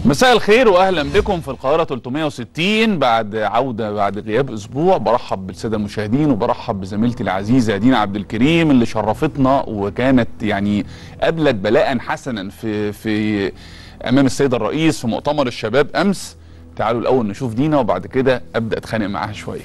مساء الخير واهلا بكم في القاهره 360 بعد عوده بعد غياب اسبوع برحب بالساده المشاهدين وبرحب بزميلتي العزيزه دينا عبد الكريم اللي شرفتنا وكانت يعني قابلت بلاء حسنا في في امام السيد الرئيس في مؤتمر الشباب امس تعالوا الاول نشوف دينا وبعد كده ابدا اتخانق معاها شويه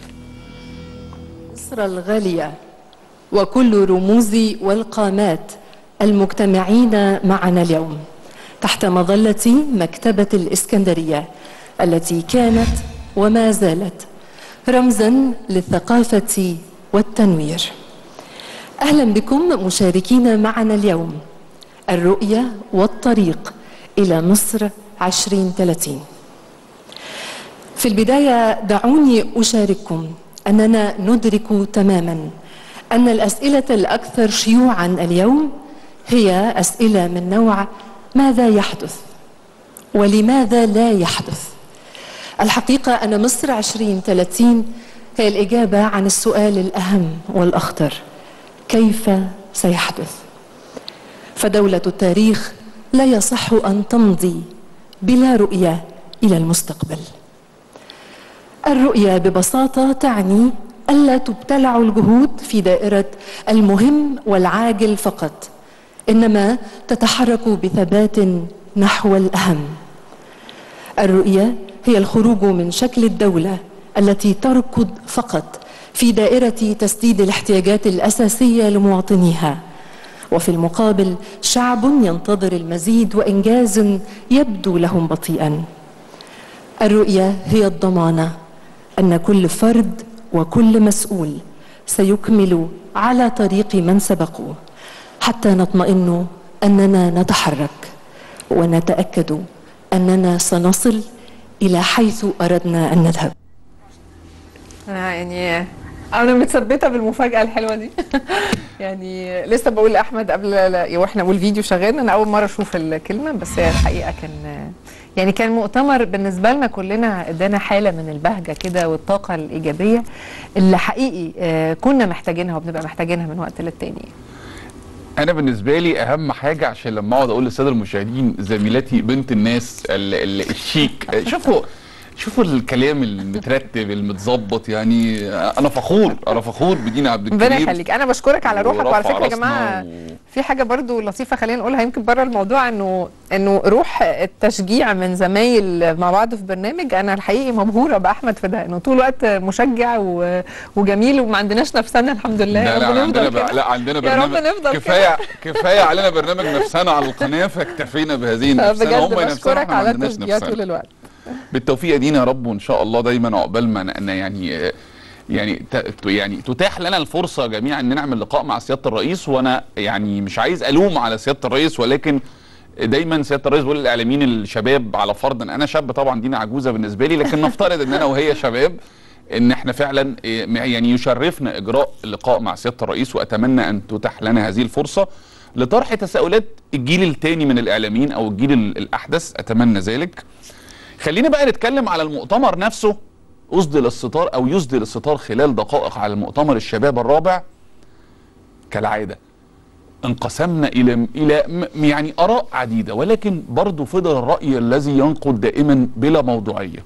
مصر الغالية وكل رموز والقامات المجتمعين معنا اليوم تحت مظلة مكتبة الإسكندرية التي كانت وما زالت رمزا للثقافة والتنوير أهلا بكم مشاركين معنا اليوم الرؤية والطريق إلى مصر 2030 في البداية دعوني أشارككم أننا ندرك تماما أن الأسئلة الأكثر شيوعا اليوم هي أسئلة من نوع ماذا يحدث ولماذا لا يحدث الحقيقة أن مصر 2030 هي الإجابة عن السؤال الأهم والأخطر كيف سيحدث فدولة التاريخ لا يصح أن تمضي بلا رؤية إلى المستقبل الرؤية ببساطة تعني ألا تبتلع الجهود في دائرة المهم والعاجل فقط إنما تتحرك بثبات نحو الأهم الرؤية هي الخروج من شكل الدولة التي تركض فقط في دائرة تسديد الاحتياجات الأساسية لمواطنيها وفي المقابل شعب ينتظر المزيد وإنجاز يبدو لهم بطيئا الرؤية هي الضمانة أن كل فرد وكل مسؤول سيكمل على طريق من سبقوه حتى نطمئن أننا نتحرك ونتأكد أننا سنصل إلى حيث أردنا أن نذهب أنا يعني انا متثبته بالمفاجاه الحلوه دي يعني لسه بقول لاحمد قبل لا- واحنا والفيديو شغال انا اول مره اشوف الكلمه بس هي الحقيقه كان يعني كان مؤتمر بالنسبه لنا كلنا ادانا حاله من البهجه كده والطاقه الايجابيه اللي حقيقي آه، كنا محتاجينها وبنبقى محتاجينها من وقت للتاني انا بالنسبه لي اهم حاجه عشان لما اقعد اقول للساده المشاهدين زميلتي بنت الناس ال ال الشيك شوفوا شوفوا الكلام المترتب المتظبط يعني انا فخور انا فخور بدينا عبد الكريم ربنا يخليك انا بشكرك على روحك وعلى ورفع فكره يا راسنا جماعه و- في حاجه برضو لطيفه خلينا نقولها يمكن بره الموضوع انه انه روح التشجيع من زمايل مع بعض في برنامج انا الحقيقي مبهوره باحمد في ده انه طول الوقت مشجع و... وجميل وما عندناش نفسنا الحمد لله لا يا لا رب عندنا نفضل بقى كده لا عندنا يا رب برنامج نفضل كفايه كفايه علينا برنامج نفسنا على القناه فاكتفينا بهذه النفسنا بجد هم نفسنا بشكرك احنا ما على عندناش التشجيع نفسنا طول الوقت بالتوفيق يا دينا يا رب وان شاء الله دايما عقبال ما ن- يعني يعني ت- يعني تتاح لنا الفرصه جميعا ان نعمل لقاء مع سياده الرئيس وانا يعني مش عايز الوم على سياده الرئيس ولكن دايما سياده الرئيس بيقول للاعلاميين الشباب على فرض ان انا شاب طبعا دينا عجوزه بالنسبه لي لكن نفترض ان انا وهي شباب ان احنا فعلا إيه، يعني يشرفنا اجراء لقاء مع سياده الرئيس واتمنى ان تتاح لنا هذه الفرصه لطرح تساؤلات الجيل الثاني من الاعلاميين او الجيل ال- الاحدث اتمنى ذلك خلينا بقى نتكلم على المؤتمر نفسه أسدل الستار أو يسدل الستار خلال دقائق على المؤتمر الشباب الرابع كالعادة انقسمنا إلى إلى م- يعني آراء عديدة ولكن برضو فضل الرأي الذي ينقد دائما بلا موضوعية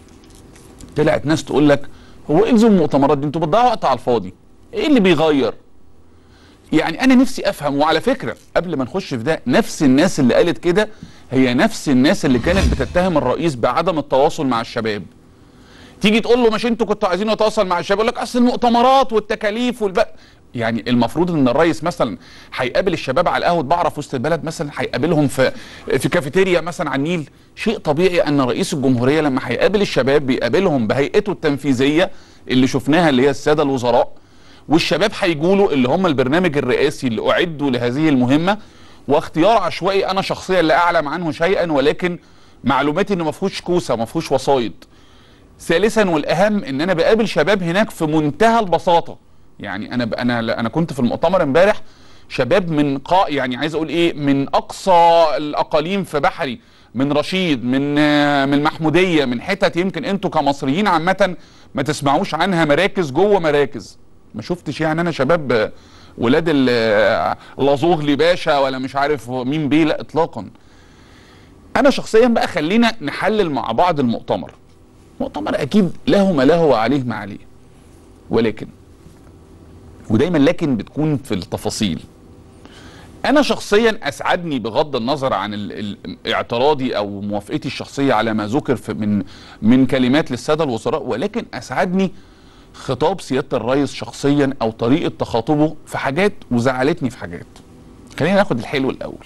طلعت ناس تقول لك هو إيه لزوم المؤتمرات دي انتوا بتضيعوا وقت على الفاضي ايه اللي بيغير يعني انا نفسي افهم وعلى فكره قبل ما نخش في ده نفس الناس اللي قالت كده هي نفس الناس اللي كانت بتتهم الرئيس بعدم التواصل مع الشباب تيجي تقول له مش انتوا كنتوا عايزين اتواصل مع الشباب يقول لك اصل المؤتمرات والتكاليف والب يعني المفروض ان الرئيس مثلا هيقابل الشباب على القهوه بعرف وسط البلد مثلا هيقابلهم في في كافيتيريا مثلا على النيل شيء طبيعي ان رئيس الجمهوريه لما هيقابل الشباب بيقابلهم بهيئته التنفيذيه اللي شفناها اللي هي الساده الوزراء والشباب هيجوا له اللي هم البرنامج الرئاسي اللي اعدوا لهذه المهمه واختيار عشوائي انا شخصيا لا اعلم عنه شيئا ولكن معلوماتي انه ما فيهوش كوسه ما فيهوش وسايط ثالثا والاهم ان انا بقابل شباب هناك في منتهى البساطه يعني انا ب... انا انا كنت في المؤتمر امبارح شباب من قا يعني عايز اقول ايه من اقصى الاقاليم في بحري من رشيد من آه، من المحموديه من حتت يمكن انتوا كمصريين عامه ما تسمعوش عنها مراكز جوه مراكز ما شفتش يعني انا شباب آه، ولاد ال- آه، لازوغلي باشا ولا مش عارف مين بيه لا اطلاقا انا شخصيا بقى خلينا نحلل مع بعض المؤتمر مؤتمر اكيد له ما له وعليه ما عليه ولكن ودايما لكن بتكون في التفاصيل انا شخصيا اسعدني بغض النظر عن ال- ال- اعتراضي او موافقتي الشخصيه على ما ذكر في من من كلمات للساده الوزراء ولكن اسعدني خطاب سياده الرئيس شخصيا او طريقه تخاطبه في حاجات وزعلتني في حاجات خلينا ناخد الحلو الاول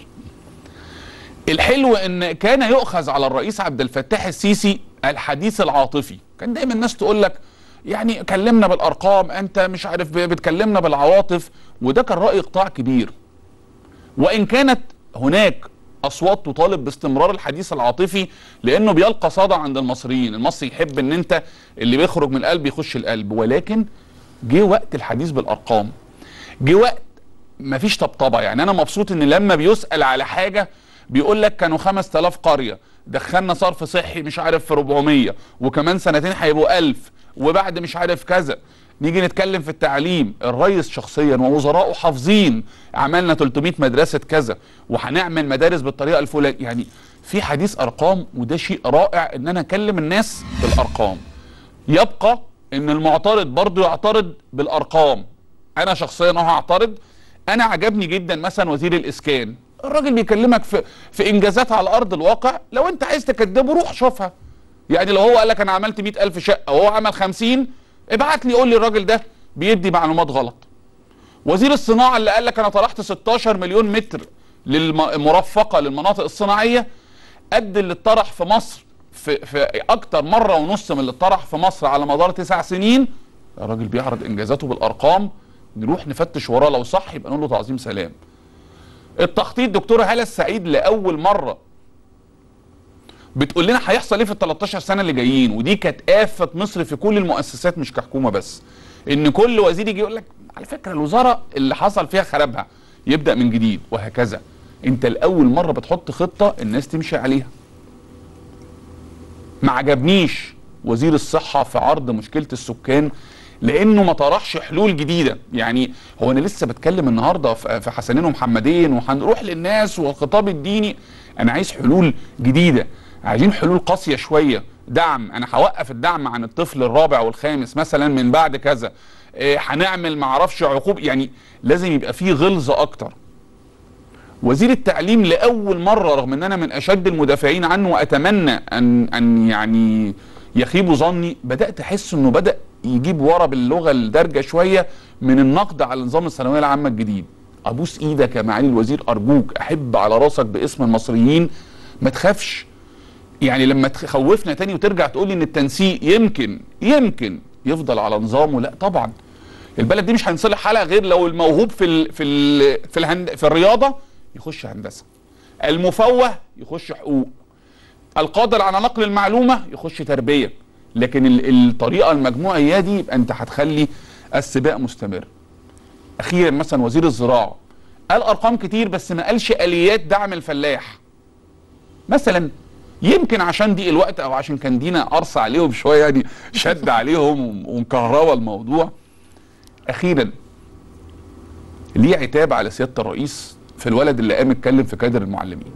الحلو ان كان يؤخذ على الرئيس عبد الفتاح السيسي الحديث العاطفي كان دايما الناس تقول لك يعني كلمنا بالارقام انت مش عارف بتكلمنا بالعواطف وده كان راي قطاع كبير وان كانت هناك اصوات تطالب باستمرار الحديث العاطفي لانه بيلقى صدى عند المصريين المصري يحب ان انت اللي بيخرج من القلب يخش القلب ولكن جه وقت الحديث بالارقام جه وقت مفيش طبطبه يعني انا مبسوط ان لما بيسال على حاجه بيقول لك كانوا 5000 قريه دخلنا صرف صحي مش عارف في 400 وكمان سنتين هيبقوا 1000 وبعد مش عارف كذا نيجي نتكلم في التعليم الرئيس شخصيا ووزراءه حافظين عملنا 300 مدرسه كذا وهنعمل مدارس بالطريقه الفلانيه يعني في حديث ارقام وده شيء رائع ان انا اكلم الناس بالارقام يبقى ان المعترض برضه يعترض بالارقام انا شخصيا اهو هعترض انا عجبني جدا مثلا وزير الاسكان الراجل بيكلمك في في انجازات على ارض الواقع لو انت عايز تكذبه روح شوفها يعني لو هو قال لك انا عملت 100000 شقه وهو عمل 50 ابعت لي قول لي الراجل ده بيدي معلومات غلط وزير الصناعه اللي قال لك انا طرحت 16 مليون متر للمرفقه للمناطق الصناعيه قد اللي اتطرح في مصر في, في اكتر مره ونص من اللي اتطرح في مصر على مدار تسع سنين الراجل بيعرض انجازاته بالارقام نروح نفتش وراه لو صح يبقى نقول له تعظيم سلام التخطيط دكتوره هاله السعيد لاول مره بتقول لنا هيحصل ايه في ال 13 سنه اللي جايين ودي كانت افه مصر في كل المؤسسات مش كحكومه بس ان كل وزير يجي يقول لك على فكره الوزاره اللي حصل فيها خربها يبدا من جديد وهكذا انت لاول مره بتحط خطه الناس تمشي عليها ما عجبنيش وزير الصحه في عرض مشكله السكان لانه ما طرحش حلول جديده يعني هو انا لسه بتكلم النهارده في في حسنين ومحمدين وهنروح للناس والخطاب الديني انا عايز حلول جديده عايزين حلول قاسيه شويه دعم انا هوقف الدعم عن الطفل الرابع والخامس مثلا من بعد كذا إيه، هنعمل معرفش عقوب يعني لازم يبقى فيه غلظه اكتر وزير التعليم لاول مره رغم ان انا من اشد المدافعين عنه واتمنى ان ان يعني يخيب ظني بدات احس انه بدا يجيب ورا باللغه الدارجه شويه من النقد على نظام الثانويه العامه الجديد ابوس ايدك يا معالي الوزير ارجوك احب على راسك باسم المصريين ما تخافش يعني لما تخوفنا تاني وترجع تقول لي ان التنسيق يمكن يمكن يفضل على نظامه لا طبعا البلد دي مش هينصلح حالها غير لو الموهوب في ال في ال في, الهند في الرياضه يخش هندسه المفوه يخش حقوق القادر على نقل المعلومه يخش تربيه لكن ال- الطريقه المجموعيه دي يبقى انت هتخلي السباق مستمر اخيرا مثلا وزير الزراعه قال ارقام كتير بس ما قالش اليات دعم الفلاح مثلا يمكن عشان دي الوقت او عشان كان دينا قرص عليهم شويه يعني شد عليهم ومكهربه الموضوع اخيرا ليه عتاب على سياده الرئيس في الولد اللي قام اتكلم في كادر المعلمين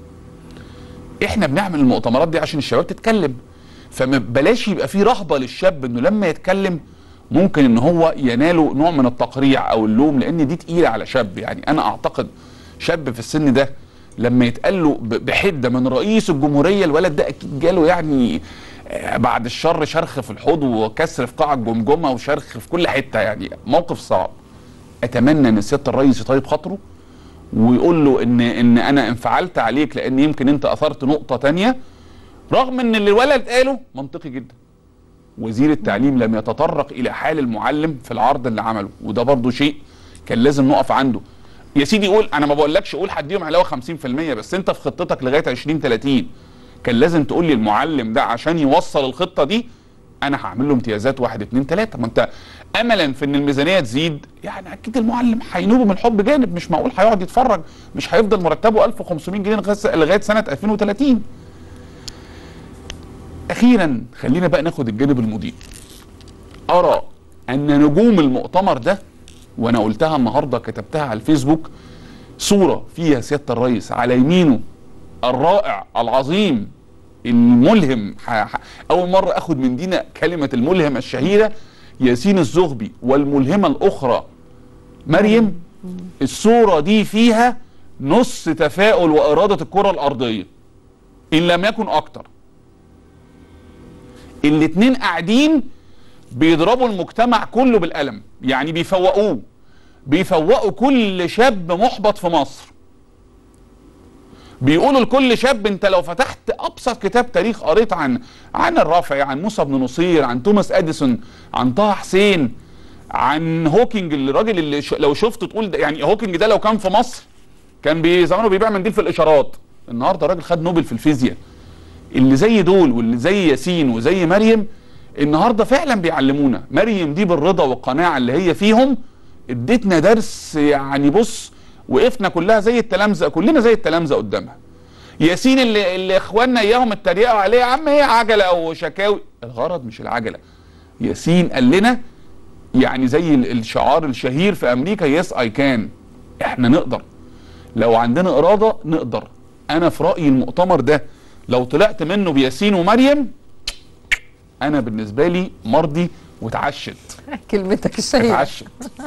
احنا بنعمل المؤتمرات دي عشان الشباب تتكلم فبلاش يبقى في رهبه للشاب انه لما يتكلم ممكن ان هو يناله نوع من التقريع او اللوم لان دي تقيله على شاب يعني انا اعتقد شاب في السن ده لما يتقال له ب- بحده من رئيس الجمهوريه الولد ده اكيد جاله يعني آه، بعد الشر شرخ في الحوض وكسر في قاع الجمجمه وشرخ في كل حته يعني موقف صعب اتمنى ان سياده الرئيس يطيب خاطره ويقول له ان ان انا انفعلت عليك لان يمكن انت اثرت نقطه تانية رغم ان اللي الولد قاله منطقي جدا وزير التعليم لم يتطرق الى حال المعلم في العرض اللي عمله وده برضو شيء كان لازم نقف عنده يا سيدي قول انا ما بقولكش قول هديهم علاوه 50% بس انت في خطتك لغايه 2030 كان لازم تقول لي المعلم ده عشان يوصل الخطه دي انا هعمل له امتيازات واحد اتنين تلاته ما انت املا في ان الميزانيه تزيد يعني اكيد المعلم هينوبه من الحب جانب مش معقول هيقعد يتفرج مش هيفضل مرتبه 1500 جنيه لغاية- لغايه سنه 2030 اخيرا خلينا بقى ناخد الجانب المضيء ارى ان نجوم المؤتمر ده وانا قلتها النهارده كتبتها على الفيسبوك صوره فيها سياده الرئيس على يمينه الرائع العظيم الملهم ح- ح- اول مره اخد من دينا كلمه الملهم الشهيره ياسين الزغبي والملهمه الاخرى مريم الصوره دي فيها نص تفاؤل واراده الكره الارضيه ان لم يكن اكتر الاتنين قاعدين بيضربوا المجتمع كله بالقلم يعني بيفوقوه بيفوقوا كل شاب محبط في مصر بيقولوا لكل شاب انت لو فتحت ابسط كتاب تاريخ قريت عن عن الرافعي عن موسى بن نصير عن توماس اديسون عن طه حسين عن هوكينج الراجل اللي ش... لو شفته تقول ده يعني هوكينج ده لو كان في مصر كان بي زمانه بيبيع منديل في الاشارات النهارده راجل خد نوبل في الفيزياء اللي زي دول واللي زي ياسين وزي مريم النهارده فعلا بيعلمونا مريم دي بالرضا والقناعه اللي هي فيهم ادتنا درس يعني بص وقفنا كلها زي التلامذه كلنا زي التلامذه قدامها ياسين اللي اللي اخواننا اياهم اتريقوا عليه يا عم هي عجله او شكاوي الغرض مش العجله ياسين قال لنا يعني زي ال- الشعار الشهير في امريكا يس اي كان احنا نقدر لو عندنا اراده نقدر انا في رايي المؤتمر ده لو طلعت منه بياسين ومريم انا بالنسبه لي مرضي واتعشت كلمتك الشهيره اتعشت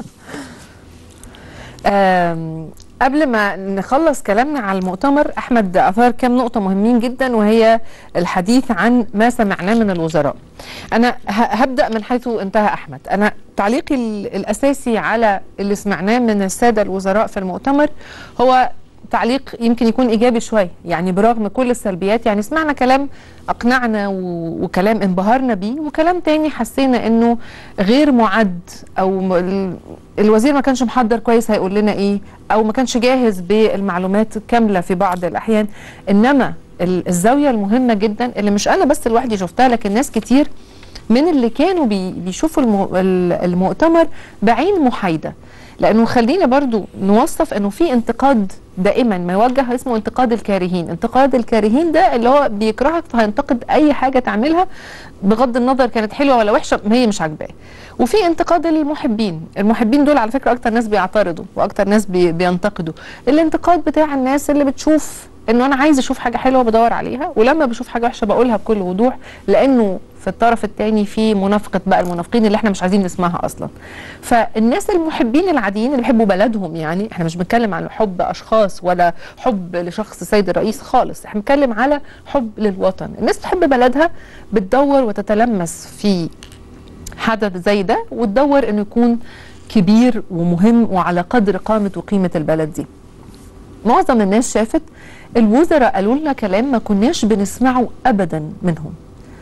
آم، قبل ما نخلص كلامنا على المؤتمر احمد اثار كام نقطه مهمين جدا وهي الحديث عن ما سمعناه من الوزراء انا ه- هبدا من حيث انتهى احمد انا تعليقي ال- الاساسي على اللي سمعناه من الساده الوزراء في المؤتمر هو تعليق يمكن يكون ايجابي شويه يعني برغم كل السلبيات يعني سمعنا كلام اقنعنا و- وكلام انبهرنا بيه وكلام تاني حسينا انه غير معد او م- ال- الوزير ما كانش محضر كويس هيقول لنا ايه او ما كانش جاهز بالمعلومات الكامله في بعض الاحيان انما ال- الزاويه المهمه جدا اللي مش انا بس لوحدي شفتها لكن ناس كتير من اللي كانوا بي بيشوفوا المو- ال- المؤتمر بعين محايده لانه خلينا برضو نوصف انه في انتقاد دائما ما يوجه اسمه انتقاد الكارهين انتقاد الكارهين ده اللي هو بيكرهك فهينتقد اي حاجه تعملها بغض النظر كانت حلوه ولا وحشه ما هي مش عاجباه وفي انتقاد المحبين المحبين دول على فكره اكتر ناس بيعترضوا واكتر ناس بي بينتقدوا الانتقاد بتاع الناس اللي بتشوف انه انا عايز اشوف حاجه حلوه بدور عليها ولما بشوف حاجه وحشه بقولها بكل وضوح لانه في الطرف الثاني في منافقه بقى المنافقين اللي احنا مش عايزين نسمعها اصلا فالناس المحبين العاديين اللي بيحبوا بلدهم يعني احنا مش بنتكلم عن حب اشخاص ولا حب لشخص سيد الرئيس خالص احنا بنتكلم على حب للوطن الناس بتحب بلدها بتدور وتتلمس في حدث زي ده وتدور انه يكون كبير ومهم وعلى قدر قامه وقيمه البلد دي معظم الناس شافت الوزراء قالوا لنا كلام ما كناش بنسمعه ابدا منهم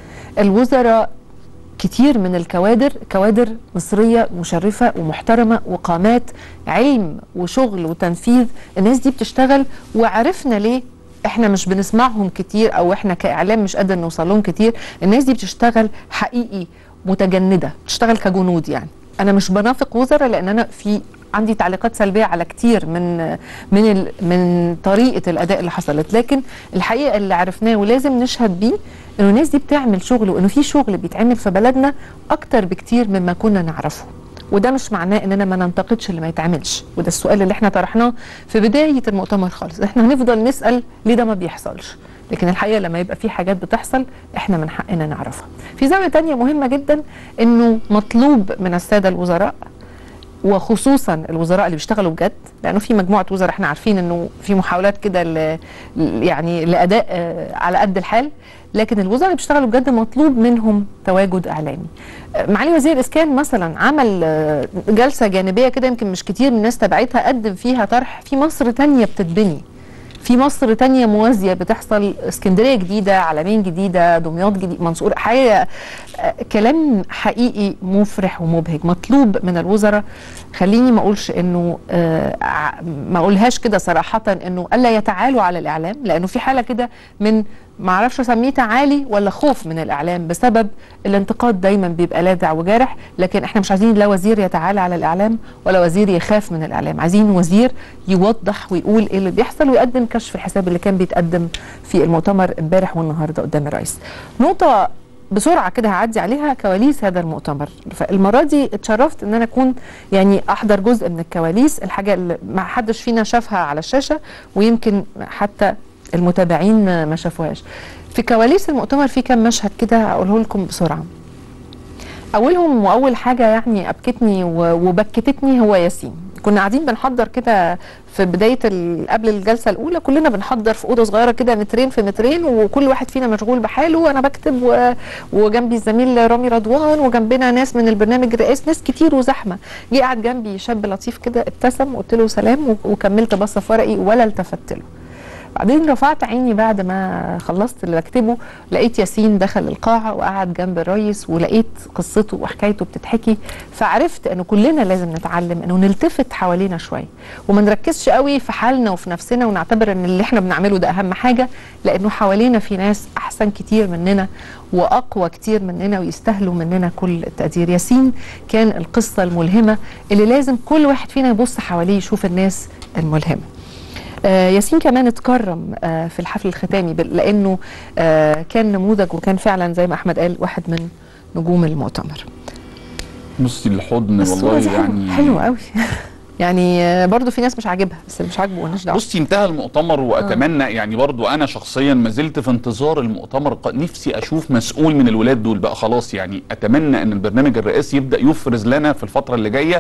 الوزراء كتير من الكوادر كوادر مصرية مشرفة ومحترمة وقامات علم وشغل وتنفيذ الناس دي بتشتغل وعرفنا ليه احنا مش بنسمعهم كتير او احنا كاعلام مش قادر نوصل لهم كتير الناس دي بتشتغل حقيقي متجندة بتشتغل كجنود يعني انا مش بنافق وزراء لان انا في عندي تعليقات سلبيه على كتير من من ال من طريقه الاداء اللي حصلت لكن الحقيقه اللي عرفناه ولازم نشهد بيه انه الناس دي بتعمل شغل وانه في شغل بيتعمل في بلدنا اكتر بكتير مما كنا نعرفه وده مش معناه اننا ما ننتقدش اللي ما يتعملش وده السؤال اللي احنا طرحناه في بدايه المؤتمر خالص احنا هنفضل نسال ليه ده ما بيحصلش لكن الحقيقه لما يبقى في حاجات بتحصل احنا من حقنا نعرفها في زاويه تانية مهمه جدا انه مطلوب من الساده الوزراء وخصوصا الوزراء اللي بيشتغلوا بجد لانه في مجموعه وزراء احنا عارفين انه في محاولات كده ل- يعني لاداء آه، على قد الحال لكن الوزراء اللي بيشتغلوا بجد مطلوب منهم تواجد اعلامي آه، معالي وزير الاسكان مثلا عمل آه، جلسه جانبيه كده يمكن مش كتير من الناس تبعتها قدم فيها طرح في مصر تانية بتتبني في مصر تانية موازية بتحصل اسكندرية جديدة علمين جديدة دمياط جديد منصور حقيقة آه، كلام حقيقي مفرح ومبهج مطلوب من الوزراء خليني ما اقولش انه آه، ع- ما اقولهاش كده صراحة انه الا يتعالوا على الاعلام لانه في حالة كده من ما اعرفش اسميه تعالي ولا خوف من الاعلام بسبب الانتقاد دايما بيبقى لاذع وجارح لكن احنا مش عايزين لا وزير يتعالى على الاعلام ولا وزير يخاف من الاعلام عايزين وزير يوضح ويقول ايه اللي بيحصل ويقدم كشف الحساب اللي كان بيتقدم في المؤتمر امبارح والنهارده قدام الرئيس نقطه بسرعه كده هعدي عليها كواليس هذا المؤتمر فالمره دي اتشرفت ان انا اكون يعني احضر جزء من الكواليس الحاجه اللي ما حدش فينا شافها على الشاشه ويمكن حتى المتابعين ما شافوهاش في كواليس المؤتمر في كام مشهد كده هقوله لكم بسرعه اولهم واول حاجه يعني ابكتني و- وبكتتني هو ياسين كنا قاعدين بنحضر كده في بدايه ال- قبل الجلسه الاولى كلنا بنحضر في اوضه صغيره كده مترين في مترين وكل واحد فينا مشغول بحاله وانا بكتب و... وجنبي الزميل رامي رضوان وجنبنا ناس من البرنامج الرئاسي ناس كتير وزحمه جه قعد جنبي شاب لطيف كده ابتسم وقلت له سلام و- وكملت بصه في ورقي ولا التفت له بعدين رفعت عيني بعد ما خلصت اللي بكتبه لقيت ياسين دخل القاعة وقعد جنب الريس ولقيت قصته وحكايته بتتحكي فعرفت انه كلنا لازم نتعلم انه نلتفت حوالينا شوية وما نركزش قوي في حالنا وفي نفسنا ونعتبر ان اللي احنا بنعمله ده اهم حاجة لانه حوالينا في ناس احسن كتير مننا واقوى كتير مننا ويستاهلوا مننا كل التقدير ياسين كان القصة الملهمة اللي لازم كل واحد فينا يبص حواليه يشوف الناس الملهمة آه، ياسين كمان اتكرم آه، في الحفل الختامي بال- لانه آه، كان نموذج وكان فعلا زي ما احمد قال واحد من نجوم المؤتمر بصي الحضن الصورة والله دي حلوة- يعني حلوه قوي يعني آه، برضو في ناس مش عاجبها بس اللي مش عاجبه مالناش دعوه بصي انتهى المؤتمر واتمنى يعني برضو انا شخصيا ما زلت في انتظار المؤتمر ق- نفسي اشوف مسؤول من الولاد دول بقى خلاص يعني اتمنى ان البرنامج الرئاسي يبدا يفرز لنا في الفتره اللي جايه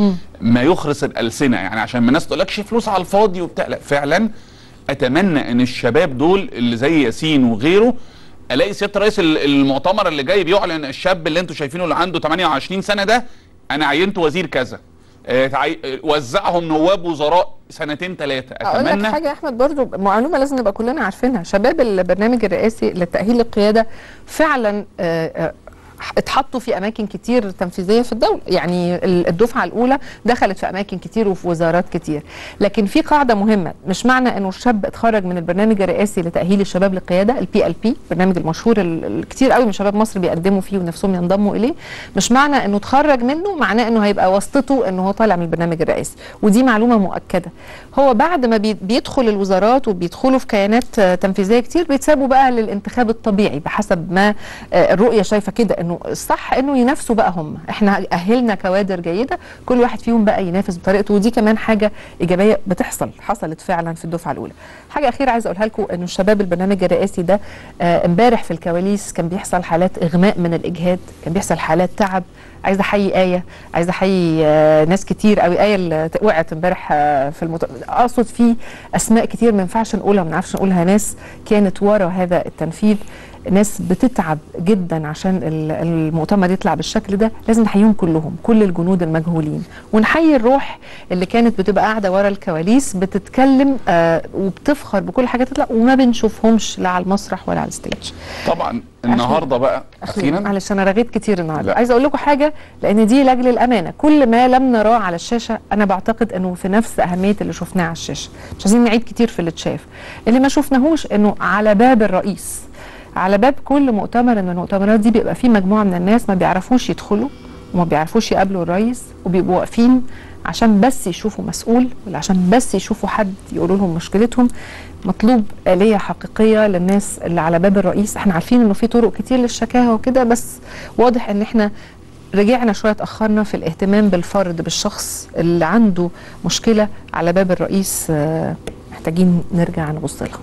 ما يخرس الالسنه يعني عشان ما الناس تقولكش فلوس على الفاضي وبتاع لا فعلا اتمنى ان الشباب دول اللي زي ياسين وغيره الاقي سياده رئيس ال- المؤتمر اللي جاي بيعلن الشاب اللي انتوا شايفينه اللي عنده 28 سنه ده انا عينته وزير كذا آه، تعي- آه، وزعهم نواب وزراء سنتين ثلاثه اقول لك اتمنى حاجه يا احمد برضو معلومه لازم نبقى كلنا عارفينها شباب البرنامج الرئاسي للتاهيل للقياده فعلا آه، آه، اتحطوا في اماكن كتير تنفيذيه في الدوله يعني ال- الدفعه الاولى دخلت في اماكن كتير وفي وزارات كتير لكن في قاعده مهمه مش معنى انه الشاب اتخرج من البرنامج الرئاسي لتاهيل الشباب للقياده البي ال بي البرنامج المشهور ال- ال- كتير قوي من شباب مصر بيقدموا فيه ونفسهم ينضموا اليه مش معنى انه اتخرج منه معناه انه هيبقى واسطته انه هو طالع من البرنامج الرئاسي ودي معلومه مؤكده هو بعد ما بي- بيدخل الوزارات وبيدخلوا في كيانات آه، تنفيذيه كتير بيتسابوا بقى للانتخاب الطبيعي بحسب ما آه، الرؤيه شايفه كده انه الصح انه ينافسوا بقى هم احنا اهلنا كوادر جيده كل واحد فيهم بقى ينافس بطريقته ودي كمان حاجه ايجابيه بتحصل حصلت فعلا في الدفعه الاولى حاجه اخيره عايزه اقولها لكم انه الشباب البرنامج الرئاسي ده آه، امبارح في الكواليس كان بيحصل حالات اغماء من الاجهاد كان بيحصل حالات تعب عايزه احيي ايه عايزه احيي آه، ناس كتير قوي ايه اللي ت- وقعت امبارح آه، في المت... اقصد في اسماء كتير ما ينفعش نقولها ما نعرفش نقولها ناس كانت ورا هذا التنفيذ ناس بتتعب جدا عشان ال- المؤتمر يطلع بالشكل ده لازم نحييهم كلهم كل الجنود المجهولين ونحيي الروح اللي كانت بتبقى قاعده ورا الكواليس بتتكلم آه وبتفخر بكل حاجه تطلع وما بنشوفهمش لا على المسرح ولا على الستيج طبعا النهارده بقى اخيرا معلش انا رغيت كتير النهارده لا. عايزه اقول لكم حاجه لان دي لاجل الامانه كل ما لم نراه على الشاشه انا بعتقد انه في نفس اهميه اللي شفناه على الشاشه مش عايزين نعيد كتير في اللي اتشاف اللي ما شفناهوش انه على باب الرئيس على باب كل مؤتمر من المؤتمرات دي بيبقى في مجموعه من الناس ما بيعرفوش يدخلوا وما بيعرفوش يقابلوا الرئيس وبيبقوا واقفين عشان بس يشوفوا مسؤول ولا عشان بس يشوفوا حد يقولوا لهم مشكلتهم مطلوب آلية حقيقية للناس اللي على باب الرئيس احنا عارفين انه في طرق كتير للشكاوى وكده بس واضح ان احنا رجعنا شوية اتأخرنا في الاهتمام بالفرد بالشخص اللي عنده مشكلة على باب الرئيس آه، محتاجين نرجع نبص لها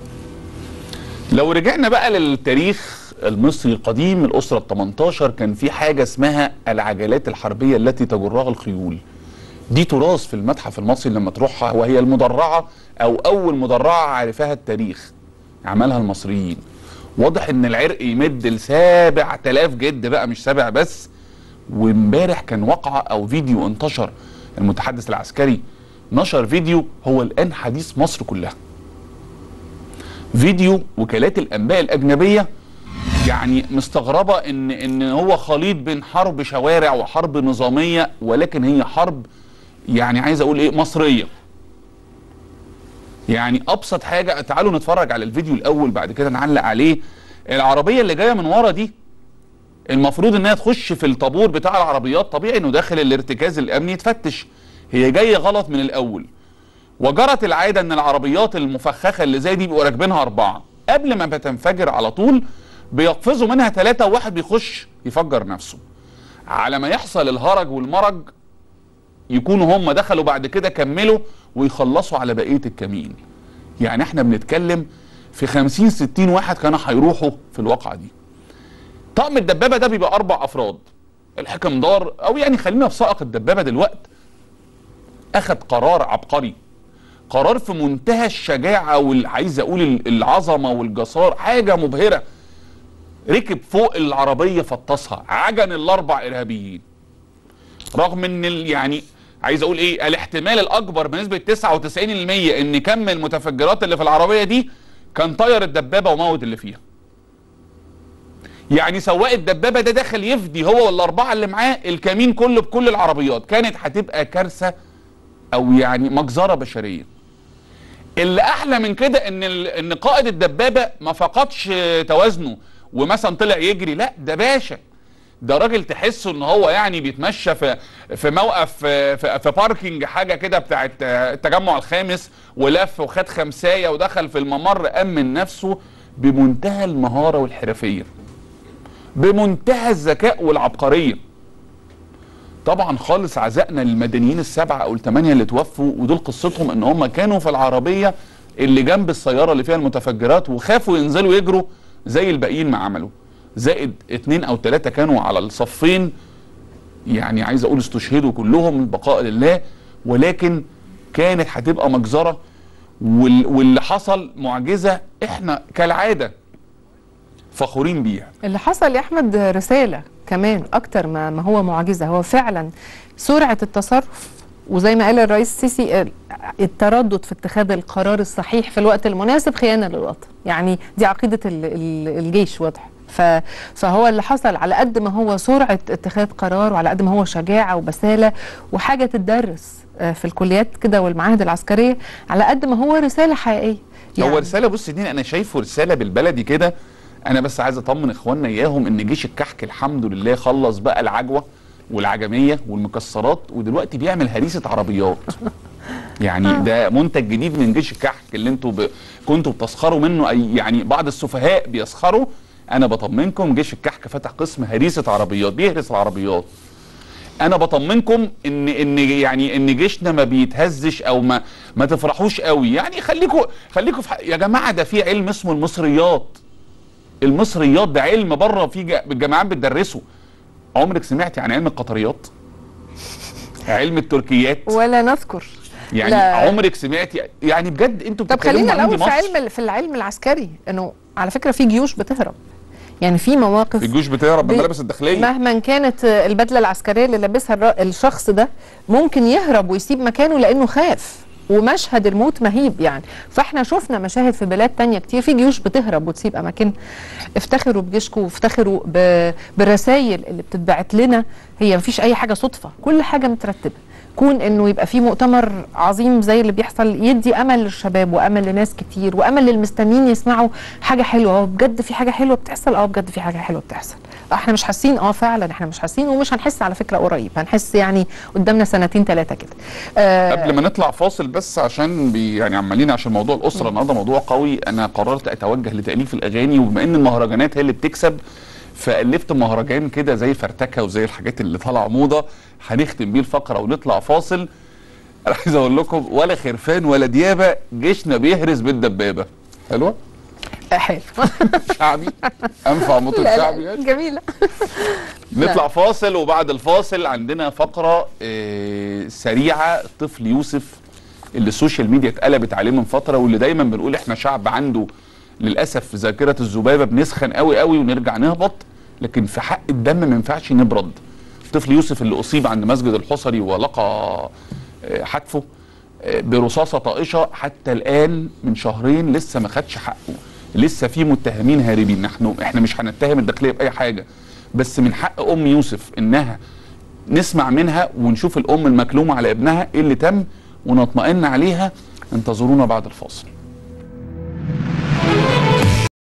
لو رجعنا بقى للتاريخ المصري القديم الأسرة ال 18 كان في حاجة اسمها العجلات الحربية التي تجرها الخيول دي تراث في المتحف المصري لما تروحها وهي المدرعة أو أول مدرعة عرفها التاريخ عملها المصريين واضح ان العرق يمد لسابع تلاف جد بقى مش سابع بس وامبارح كان وقعة او فيديو انتشر المتحدث العسكري نشر فيديو هو الان حديث مصر كلها فيديو وكالات الانباء الاجنبيه يعني مستغربه ان ان هو خليط بين حرب شوارع وحرب نظاميه ولكن هي حرب يعني عايز اقول ايه مصريه يعني ابسط حاجه تعالوا نتفرج على الفيديو الاول بعد كده نعلق عليه العربيه اللي جايه من ورا دي المفروض انها تخش في الطابور بتاع العربيات طبيعي انه داخل الارتكاز الامني يتفتش هي جايه غلط من الاول وجرت العاده ان العربيات المفخخه اللي زي دي بيبقوا راكبينها اربعه قبل ما بتنفجر على طول بيقفزوا منها ثلاثه وواحد بيخش يفجر نفسه على ما يحصل الهرج والمرج يكونوا هم دخلوا بعد كده كملوا ويخلصوا على بقيه الكمين يعني احنا بنتكلم في 50 60 واحد كانوا هيروحوا في الواقعه دي طقم الدبابه ده بيبقى اربع افراد الحكم دار او يعني خلينا في سائق الدبابه دلوقتي اخذ قرار عبقري قرار في منتهى الشجاعه وعايز اقول ال- العظمه والجسار حاجه مبهره ركب فوق العربيه فطسها عجن الاربع ارهابيين رغم ان ال- يعني عايز اقول ايه الاحتمال الاكبر بنسبه 99% ان كم المتفجرات اللي في العربيه دي كان طير الدبابه وموت اللي فيها يعني سواق الدبابه ده دخل يفدي هو والاربعه اللي معاه الكمين كله بكل العربيات كانت هتبقى كارثه او يعني مجزره بشريه اللي احلى من كده ان ال- ان قائد الدبابه ما فقدش توازنه ومثلا طلع يجري لا ده باشا ده راجل تحسه ان هو يعني بيتمشى في في موقف في, في, في باركينج حاجه كده بتاعت التجمع الخامس ولف وخد خمسايه ودخل في الممر امن نفسه بمنتهى المهاره والحرفيه بمنتهى الذكاء والعبقريه طبعا خالص عزائنا للمدنيين السبعه او الثمانيه اللي توفوا ودول قصتهم ان هم كانوا في العربيه اللي جنب السياره اللي فيها المتفجرات وخافوا ينزلوا يجروا زي الباقيين ما عملوا زائد اتنين او ثلاثه كانوا على الصفين يعني عايز اقول استشهدوا كلهم بقاء لله ولكن كانت هتبقى مجزره وال- واللي حصل معجزه احنا كالعاده فخورين بيها اللي حصل يا احمد رساله كمان اكتر ما ما هو معجزه هو فعلا سرعه التصرف وزي ما قال الرئيس السيسي ال- التردد في اتخاذ القرار الصحيح في الوقت المناسب خيانه للوطن يعني دي عقيده ال- ال- الجيش واضح ف- فهو اللي حصل على قد ما هو سرعه اتخاذ قرار وعلى قد ما هو شجاعه وبساله وحاجه تدرس آه، في الكليات كده والمعاهد العسكريه على قد ما هو رساله حقيقيه هو رساله بص دي انا شايفه رساله بالبلدي كده انا بس عايز اطمن اخواننا اياهم ان جيش الكحك الحمد لله خلص بقى العجوه والعجميه والمكسرات ودلوقتي بيعمل هريسه عربيات يعني ده منتج جديد من جيش الكحك اللي انتوا ب... كنتوا بتسخروا منه اي يعني بعض السفهاء بيسخروا انا بطمنكم جيش الكحك فتح قسم هريسه عربيات بيهرس العربيات انا بطمنكم ان ان يعني ان جيشنا ما بيتهزش او ما ما تفرحوش قوي يعني خليكوا خليكوا في ح- يا جماعه ده في علم اسمه المصريات المصريات ده علم بره في جا- الجامعات بتدرسه عمرك سمعت عن علم القطريات علم التركيات ولا نذكر يعني لا. عمرك سمعتي يعني بجد انتوا طب بتتكلموا خلينا عن الاول دي في مصر. علم في العلم العسكري انه على فكره في جيوش بتهرب يعني في مواقف الجيوش بتهرب بي- بالملابس الداخليه مهما كانت البدله العسكريه اللي لابسها الر- الشخص ده ممكن يهرب ويسيب مكانه لانه خاف ومشهد الموت مهيب يعني فاحنا شفنا مشاهد في بلاد تانية كتير في جيوش بتهرب وتسيب اماكن افتخروا بجيشكم وافتخروا ب- بالرسائل اللي بتتبعت لنا هي مفيش اي حاجه صدفه كل حاجه مترتبه كون انه يبقى في مؤتمر عظيم زي اللي بيحصل يدي امل للشباب وامل لناس كتير وامل للمستنيين يسمعوا حاجه حلوه هو بجد في حاجه حلوه بتحصل اه بجد في حاجه حلوه بتحصل احنا مش حاسين اه فعلا احنا مش حاسين ومش هنحس على فكره قريب هنحس يعني قدامنا سنتين ثلاثه كده آه قبل ما نطلع فاصل بس عشان بي يعني عمالين عشان موضوع الاسره النهارده موضوع قوي انا قررت اتوجه لتاليف الاغاني وبما ان المهرجانات هي اللي بتكسب فالفت مهرجان كده زي فرتكه وزي الحاجات اللي طالعه موضه هنختم بيه الفقره ونطلع فاصل انا عايز اقول لكم ولا خرفان ولا ديابه جيشنا بيهرس بالدبابه حلوه حلو شعبي انفع مطرب لا شعبي لا يعني جميله نطلع فاصل وبعد الفاصل عندنا فقرة آه، سريعة الطفل يوسف اللي السوشيال ميديا اتقلبت عليه من فترة واللي دايما بنقول احنا شعب عنده للأسف ذاكرة الذبابة بنسخن قوي قوي ونرجع نهبط لكن في حق الدم ما ينفعش نبرد طفل يوسف اللي أصيب عند مسجد الحصري ولقى آه، حتفه آه، برصاصة طائشة حتى الآن من شهرين لسه ما خدش حقه لسه في متهمين هاربين نحن احنا مش هنتهم الداخلية بأي حاجة بس من حق ام يوسف انها نسمع منها ونشوف الام المكلومه على ابنها ايه اللي تم ونطمئن عليها انتظرونا بعد الفاصل